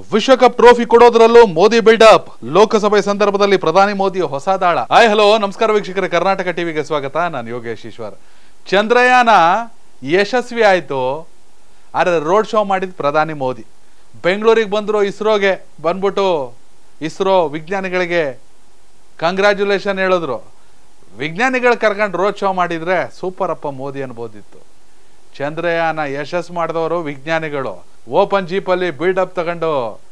ವಿಶ್ವಕಪ್ ಟ್ರೋಫಿ ಕೊಡೋದ್ರಲ್ಲೂ ಮೋದಿ ಬಿಲ್ಡಪ್ ಲೋಕಸಭೆ ಸಂದರ್ಭದಲ್ಲಿ ಪ್ರಧಾನಿ ಮೋದಿ ಹೊಸ ದಾಳ ಹಾಯ್ ಹಲೋ ನಮಸ್ಕಾರ ವೀಕ್ಷಕರೇ ಕರ್ನಾಟಕ ಟಿವಿಗೆ ಸ್ವಾಗತ ನಾನು ಯೋಗೇಶ್ ಈಶ್ವರ್ ಚಂದ್ರಯಾನ ಯಶಸ್ವಿ ಆಯ್ತು ಆದರೆ ರೋಡ್ ಶೋ ಮಾಡಿದ ಪ್ರಧಾನಿ ಮೋದಿ ಬೆಂಗಳೂರಿಗೆ ಬಂದರು ಇಸ್ರೋಗೆ ಬಂದ್ಬಿಟ್ಟು ಇಸ್ರೋ ವಿಜ್ಞಾನಿಗಳಿಗೆ ಕಂಗ್ರ್ಯಾಚುಲೇಷನ್ ಹೇಳಿದ್ರು ವಿಜ್ಞಾನಿಗಳು ಕರ್ಕೊಂಡು ರೋಡ್ ಶೋ ಮಾಡಿದ್ರೆ ಸೂಪರ್ ಅಪ್ಪ ಮೋದಿ ಅನ್ಬೋದಿತ್ತು ಚಂದ್ರಯಾನ ಯಶಸ್ಸು ಮಾಡಿದವರು ವಿಜ್ಞಾನಿಗಳು ಓಪನ್ ಜೀಪಲ್ಲಿ ಬಿಲ್ಡಪ್ ತಗೊಂಡು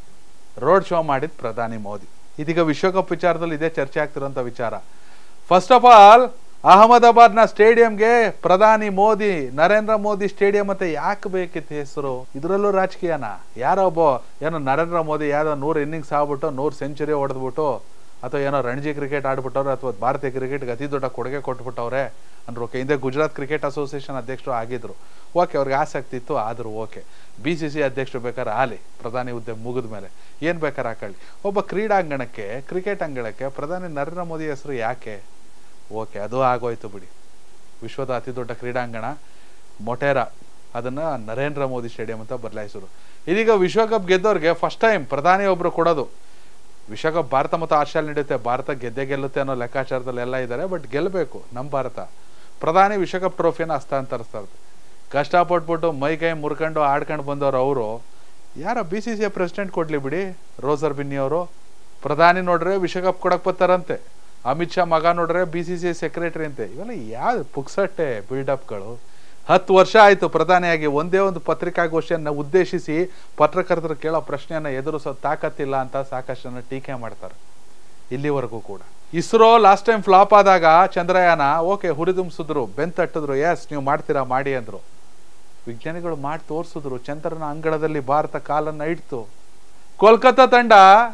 ರೋಡ್ ಶೋ ಮಾಡಿದ ಪ್ರಧಾನಿ ಮೋದಿ ಇದೀಗ ವಿಶ್ವಕಪ್ ವಿಚಾರದಲ್ಲಿ ಇದೇ ಚರ್ಚೆ ಆಗ್ತಿರೋಂಥ ವಿಚಾರ ಫಸ್ಟ್ ಆಫ್ ಆಲ್ ಅಹಮದಾಬಾದ್ನ ಸ್ಟೇಡಿಯಂಗೆ ಪ್ರಧಾನಿ ಮೋದಿ ನರೇಂದ್ರ ಮೋದಿ ಸ್ಟೇಡಿಯಂ ಅಂತ ಯಾಕೆ ಬೇಕಿತ್ತು ಹೆಸರು ಇದರಲ್ಲೂ ರಾಜಕೀಯನ ಯಾರೋ ಒಬ್ಬ ಏನೋ ನರೇಂದ್ರ ಮೋದಿ ಯಾರೋ ನೂರು ಇನ್ನಿಂಗ್ಸ್ ಆಗ್ಬಿಟ್ಟು ನೂರು ಸೆಂಚುರಿ ಹೊಡೆದ್ಬಿಟ್ಟು ಅಥವಾ ಏನೋ ರಣಜಿ ಕ್ರಿಕೆಟ್ ಆಡ್ಬಿಟ್ಟವ್ರೆ ಅಥವಾ ಭಾರತೀಯ ಕ್ರಿಕೆಟ್ಗೆ ಅತಿ ದೊಡ್ಡ ಕೊಡುಗೆ ಕೊಟ್ಬಿಟ್ಟವ್ರೆ ಅಂದ್ರು ಓಕೆ ಹಿಂದೆ ಗುಜರಾತ್ ಕ್ರಿಕೆಟ್ ಅಸೋಸಿಯೇಷನ್ ಅಧ್ಯಕ್ಷರು ಆಗಿದ್ರು ಓಕೆ ಅವ್ರಿಗೆ ಆಸಕ್ತಿ ಇತ್ತು ಆದರೂ ಓಕೆ ಬಿ ಸಿ ಸಿ ಅಧ್ಯಕ್ಷರು ಬೇಕಾದ್ರೆ ಆಲಿ ಪ್ರಧಾನಿ ಹುದ್ದೆ ಮುಗಿದ ಮೇಲೆ ಏನು ಬೇಕಾದ್ರೆ ಹಾಕೊಳ್ಳಿ ಒಬ್ಬ ಕ್ರೀಡಾಂಗಣಕ್ಕೆ ಕ್ರಿಕೆಟ್ ಅಂಗಣಕ್ಕೆ ಪ್ರಧಾನಿ ನರೇಂದ್ರ ಮೋದಿ ಹೆಸರು ಯಾಕೆ ಓಕೆ ಅದು ಆಗೋಯ್ತು ಬಿಡಿ ವಿಶ್ವದ ಅತಿ ದೊಡ್ಡ ಕ್ರೀಡಾಂಗಣ ಮೊಟೇರಾ ಅದನ್ನ ನರೇಂದ್ರ ಮೋದಿ ಸ್ಟೇಡಿಯಂ ಅಂತ ಬದಲಾಯಿಸಿದ್ರು ಇದೀಗ ವಿಶ್ವಕಪ್ ಗೆದ್ದವ್ರಿಗೆ ಫಸ್ಟ್ ಟೈಮ್ ಪ್ರಧಾನಿ ಒಬ್ರು ಕೊಡೋದು ವಿಶ್ವಕಪ್ ಭಾರತ ಮತ್ತು ಆಸ್ಟ್ರೇಲಿಯಾ ನಡೆಯುತ್ತೆ ಭಾರತ ಗೆದ್ದೆ ಗೆಲ್ಲುತ್ತೆ ಅನ್ನೋ ಲೆಕ್ಕಾಚಾರದಲ್ಲಿ ಎಲ್ಲ ಇದ್ದಾರೆ ಬಟ್ ಗೆಲ್ಲಬೇಕು ನಮ್ಮ ಭಾರತ ಪ್ರಧಾನಿ ವಿಶ್ವಕಪ್ ಟ್ರೋಫಿಯನ್ನು ಹಸ್ತಾಂತರಿಸ್ತಾರೆ ಕಷ್ಟಪಟ್ಬಿಟ್ಟು ಮೈ ಕೈ ಮುರ್ಕೊಂಡು ಆಡ್ಕೊಂಡು ಬಂದವರು ಅವರು ಯಾರ ಬಿ ಸಿ ಸಿ ಪ್ರೆಸಿಡೆಂಟ್ ಕೊಡ್ಲಿ ಬಿಡಿ ರೋಸರ್ ಬಿನ್ನಿ ಅವರು ಪ್ರಧಾನಿ ನೋಡ್ರೆ ವಿಶ್ವಕಪ್ ಕೊಡಕ್ ಬರ್ತಾರಂತೆ ಅಮಿತ್ ಶಾ ಮಗ ನೋಡ್ರೆ ಬಿ ಸಿ ಸಿ ಸೆಕ್ರೆಟರಿ ಅಂತೆ ಇವೆಲ್ಲ ಯಾವ ಪುಕ್ಸಟ್ಟೆ ಬಿಲ್ಡಪ್ಗಳು ಹತ್ತು ವರ್ಷ ಆಯಿತು ಪ್ರಧಾನಿಯಾಗಿ ಒಂದೇ ಒಂದು ಪತ್ರಿಕಾಗೋಷ್ಠಿಯನ್ನು ಉದ್ದೇಶಿಸಿ ಪತ್ರಕರ್ತರು ಕೇಳೋ ಪ್ರಶ್ನೆಯನ್ನು ಎದುರಿಸೋ ತಾಕತ್ತಿಲ್ಲ ಅಂತ ಸಾಕಷ್ಟು ಜನ ಟೀಕೆ ಮಾಡ್ತಾರೆ ಇಲ್ಲಿವರೆಗೂ ಕೂಡ ಇಸ್ರೋ ಲಾಸ್ಟ್ ಟೈಮ್ ಫ್ಲಾಪ್ ಆದಾಗ ಚಂದ್ರಯಾನ ಓಕೆ ಹುರಿದುಂಬಿಸಿದ್ರು ಬೆಂತಟ್ಟಿದ್ರು ಎಸ್ ನೀವು ಮಾಡ್ತೀರಾ ಮಾಡಿ ಅಂದ್ರು ವಿಜ್ಞಾನಿಗಳು ಮಾಡಿ ತೋರಿಸಿದ್ರು ಚಂದ್ರನ ಅಂಗಳದಲ್ಲಿ ಭಾರತ ಕಾಲನ್ನ ಇಡ್ತು ಕೋಲ್ಕತ್ತಾ ತಂಡ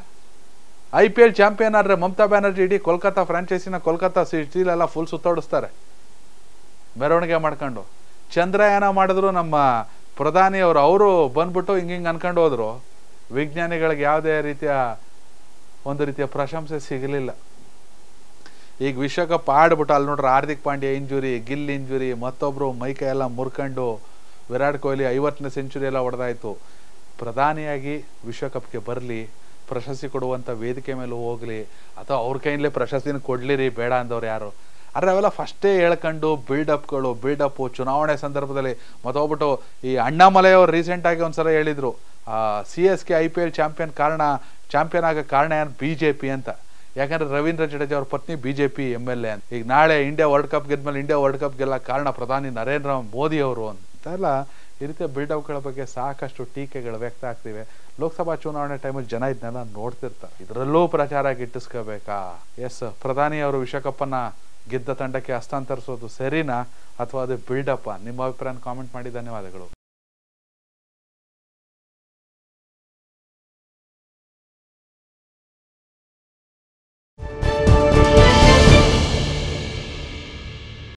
ಐ ಪಿ ಎಲ್ ಚಾಂಪಿಯನ್ ಆದ್ರೆ ಮಮತಾ ಬ್ಯಾನರ್ಜಿ ಇಡೀ ಕೋಲ್ಕತ್ತಾ ಫ್ರಾಂಚೈಸಿನ ಕೋಲ್ಕತ್ತಾ ಸಿಟಿಲೆಲ್ಲ ಫುಲ್ ಸುತ್ತಾಡಿಸ್ತಾರೆ ಮೆರವಣಿಗೆ ಮಾಡ್ಕೊಂಡು ಚಂದ್ರಯಾನ ಮಾಡಿದ್ರು ನಮ್ಮ ಪ್ರಧಾನಿಯವರು ಅವರು ಬಂದ್ಬಿಟ್ಟು ಹಿಂಗೆ ಹಿಂಗೆ ಅನ್ಕೊಂಡು ಹೋದ್ರು ವಿಜ್ಞಾನಿಗಳಿಗೆ ಯಾವುದೇ ರೀತಿಯ ಒಂದು ರೀತಿಯ ಪ್ರಶಂಸೆ ಸಿಗಲಿಲ್ಲ ಈಗ ವಿಶ್ವಕಪ್ ಆಡ್ಬಿಟ್ಟು ಅಲ್ಲಿ ನೋಡ್ರೆ ಹಾರ್ದಿಕ್ ಪಾಂಡ್ಯ ಇಂಜುರಿ ಗಿಲ್ ಇಂಜುರಿ ಮತ್ತೊಬ್ರು ಮೈಕೈ ಎಲ್ಲ ಮುರ್ಕೊಂಡು ವಿರಾಟ್ ಕೊಹ್ಲಿ ಐವತ್ತನೇ ಸೆಂಚುರಿ ಎಲ್ಲ ಹೊಡೆದಾಯ್ತು ಪ್ರಧಾನಿಯಾಗಿ ವಿಶ್ವಕಪ್ಗೆ ಬರಲಿ ಪ್ರಶಸ್ತಿ ಕೊಡುವಂಥ ವೇದಿಕೆ ಮೇಲೆ ಹೋಗ್ಲಿ ಅಥವಾ ಅವ್ರ ಕೈಯಿಂದಲೇ ಪ್ರಶಸ್ತಿನ ಕೊಡ್ಲಿರಿ ಬೇಡ ಅಂದವ್ರು ಯಾರು ಆದರೆ ಅವೆಲ್ಲ ಫಸ್ಟೇ ಹೇಳ್ಕೊಂಡು ಬಿಲ್ಡಪ್ಗಳು ಬಿಲ್ಡಪ್ಪು ಚುನಾವಣೆ ಸಂದರ್ಭದಲ್ಲಿ ಮತ್ತೊಗ್ಬಿಟ್ಟು ಈ ಅಣ್ಣಾಮಲೆಯವರು ರೀಸೆಂಟಾಗಿ ಒಂದ್ಸಲ ಹೇಳಿದರು C S K I P L champion ಕಾರಣ ಚಾಂಪಿಯನ್ ಆಗೋ ಕಾರಣ ಏನು ಬಿ ಜೆ ಪಿ ಅಂತ ಯಾಕಂದ್ರೆ ರವೀಂದ್ರ ಜಡೇಜಾ ಅವ್ರ ಪತ್ನಿ B J P M L A ಅಂತ ಈಗ ನಾಳೆ ಇಂಡಿಯಾ ವರ್ಲ್ಡ್ ಕಪ್ ಗೆದ್ಮೇಲೆ ಇಂಡಿಯಾ ವರ್ಲ್ಡ್ ಕಪ್ ಗೆಲ್ಲ ಕಾರಣ ಪ್ರಧಾನಿ ನರೇಂದ್ರ ಮೋದಿ ಅವರು ಅಂತೆಲ್ಲ ಈ ರೀತಿಯ ಬಿಲ್ಡಪ್ಗಳ ಬಗ್ಗೆ ಸಾಕಷ್ಟು ಟೀಕೆಗಳು ವ್ಯಕ್ತ ಆಗ್ತಿವೆ ಲೋಕಸಭಾ ಚುನಾವಣೆ ಟೈಮಲ್ಲಿ ಜನ ಇದನ್ನೆಲ್ಲ ನೋಡ್ತಿರ್ತಾರೆ ಇದರಲ್ಲೂ ಪ್ರಚಾರ ಗಿಟ್ಟಿಸ್ಕೋಬೇಕಾ ಎಸ್ ಪ್ರಧಾನಿ ಅವರು ವಿಶ್ವಕಪ್ಪನ್ನ ಗೆದ್ದ ತಂಡಕ್ಕೆ ಹಸ್ತಾಂತರಿಸೋದು ಸರಿನಾ ಅಥವಾ ಅದು ಬಿಲ್ಡಪ್ಪ ನಿಮ್ಮ ಅಭಿಪ್ರಾಯ ಕಾಮೆಂಟ್ ಮಾಡಿ ಧನ್ಯವಾದಗಳು